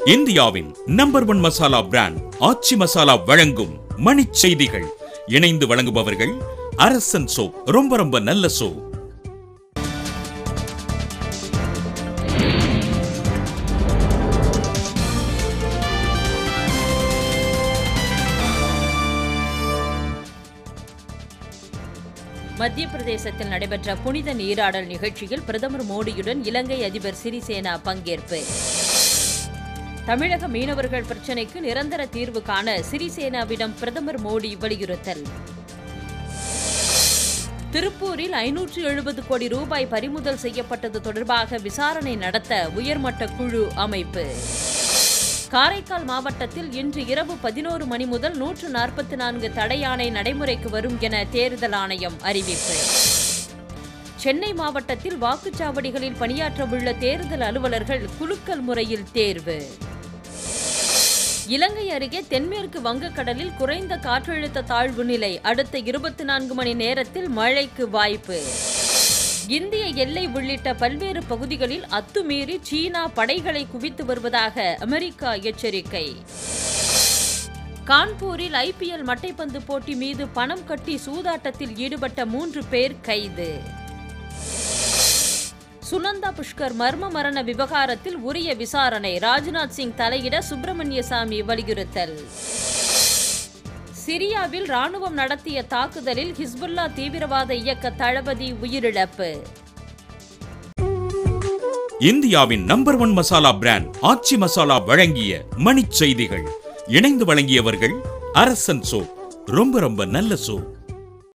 இந்தியாவின் number one masala brand Aachi masala வழங்கும் மணிச் செய்திகள் இணைந்து வழங்குபவர்கள் அரசன் சோப் ரொம்ப ரொம்ப நல்ல சோப் மத்திய பிரதேசத்தில் நடைபெற்ற புனித நீராடல் நிகழ்ச்சியில் பிரதமர் மோடியுடன் இலங்கை அதிபர் சிறிசேனா பங்கேற்பு தமிழக மீனவர்கள் பிரச்சினைக்கு நிரந்தர தீர்வு காண சிறிசேனாவிடம் பிரதமர் மோடி வலியுறுத்தல் திருப்பூரில் ஐநூற்று எழுபது கோடி ரூபாய் பறிமுதல் செய்யப்பட்டது தொடர்பாக விசாரணை நடத்த உயர்மட்ட குழு அமைப்பு காரைக்கால் மாவட்டத்தில் இன்று இரவு பதினோரு மணி முதல் நூற்று நாற்பத்தி நான்கு தடையாணை நடைமுறைக்கு வரும் என தேர்தல் ஆணையம் அறிவிப்பு சென்னை மாவட்டத்தில் வாக்குச்சாவடிகளில் பணியாற்றவுள்ள தேர்தல் அலுவலர்கள் குலுக்கல் முறையில் தேர்வு இலங்கை அருகே தென்மேற்கு வங்கக்கடலில் குறைந்த காற்றழுத்த தாழ்வு நிலை அடுத்த இருபத்தி நான்கு மணி நேரத்தில் மழைக்கு வாய்ப்பு இந்திய எல்லை உள்ளிட்ட பல்வேறு பகுதிகளில் அத்துமீறி சீனா படைகளை குவித்து வருவதாக அமெரிக்கா எச்சரிக்கை கான்பூரில் ஐபிஎல் மட்டைப்பந்து போட்டி மீது பணம் கட்டி சூதாட்டத்தில் ஈடுபட்ட மூன்று பேர் கைது சுனந்தா புஷ்கர் மர்ம மரண விவகாரத்தில் உரிய விசாரணை ராஜ்நாத் சிங் தலையிட சுப்பிரமணிய சாமி வலியுறுத்தல் சிரியாவில் ராணுவம் நடத்திய தாக்குதலில் ஹிஸ்புல்லா தீவிரவாத இயக்க தளபதி உயிரிழப்பு இந்தியாவின் number one masala brand Aachi masala வழங்கிய மணிச் செய்திகள் இணைந்து வழங்கியவர்கள் அரசன் சோப் ரொம்ப ரொம்ப நல்ல சோப்